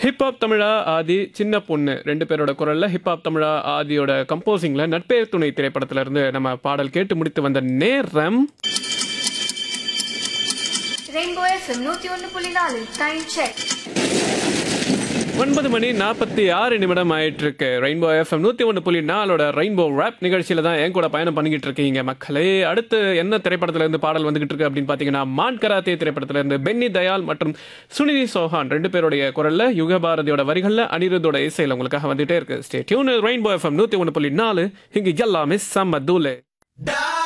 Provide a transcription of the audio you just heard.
hip hop தமிழா ஆதி சின்ன பொண்ணு ரெண்டு பேரோட குரல்ல ஹிப்ஹாப் தமிழா ஆதியோட கம்போசிங்ல நட்பேர் துணை திரைப்படத்துல இருந்து நம்ம பாடல் கேட்டு முடித்து வந்த நேரம் ரெயின்போ எஃப்எம் நூத்தி ஒன்னு புள்ளி நாலு டைம் செக் ஒன்பது மணி நாற்பத்தி ஆறு நிமிடம் ஆயிட்டு இருக்கு ரெயின்போ எஃப்எம் நூத்தி ஒன்று புள்ளி நாலோட ரெயின்போ ரேப் நிகழ்ச்சியில தான் என் கூட பயணம் பண்ணிக்கிட்டு இருக்கீங்க மக்களே அடுத்து என்ன திரைப்படத்துல இருந்து பாடல் வந்துகிட்டு இருக்கு அப்படின்னு பாத்தீங்கன்னா மான் கராத்தே திரைப்படத்துல இருந்து பென்னி தயால் மற்றும் சுனிதி சௌஹான் ரெண்டு பேருடைய குரல்ல யுகபாரதியோட வரிகள்ல அனிருத்தோட இசையில உங்களுக்காக வந்துட்டே இருக்கு ஸ்டே டியூன் ரெயின்போ எஃப்எம் நூத்தி ஒன்று புள்ளி நாலு இங்க எல்லாமே செம்ம தூளு